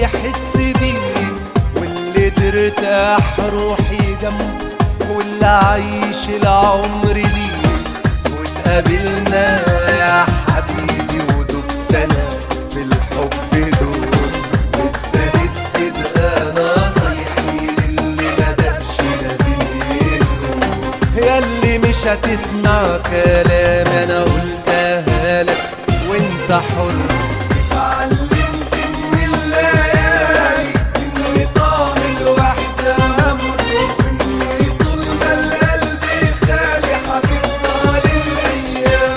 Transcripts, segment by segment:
يحس بيه واللي ترتاح روحي جنبه واللي عايش العمر ليه واتقابلنا يا حبيبي ودبت انا في الحب دول وابتديت تبقى نصايحي للي ما دابش لازم يهدوا ياللي مش هتسمع كلام انا قلتها لك وانت حر اتعلمت من الليالي ان طعم الوحدة همر وان طول ما القلب خالي هتفضل الايام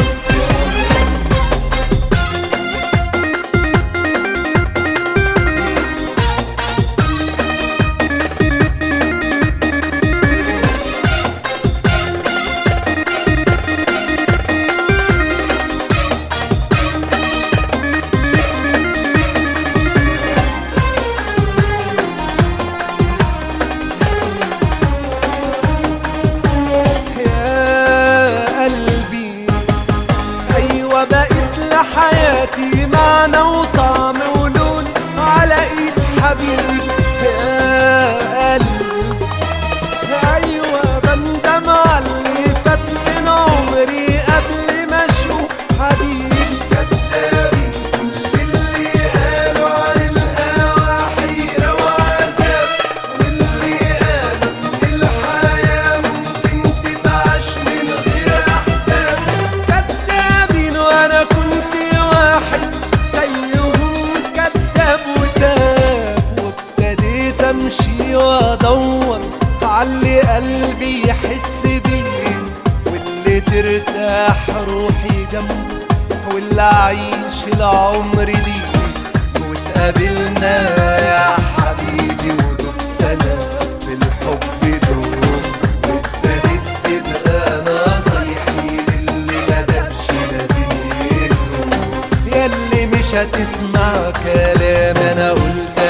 يا قلبي ايوه بقيت لحياتي معنى وطعم ولون على ايد حبيبي يا قلبي ايوه بندم على اللي فات من عمري قبل ما اشوف حبيبي كدابين كل اللي قالوا عن الهوى حيرة وعذاب واللي قالوا ان الحياة ممكن تتعاش من غير احلام كدابين وانا كنت واحد زيهم كداب وتاب وابتديت امشي وادور علي قلبي يحس بيه واللي ترتاح روحي جنبه واللي عايش العمر ليه واتقابلنا يا حبيبي ودبت انا في الحب دول وابتديت تبقى نصايحي للي ما دابش لازم يهدوا ياللي مش هتسمع كلام انا قلت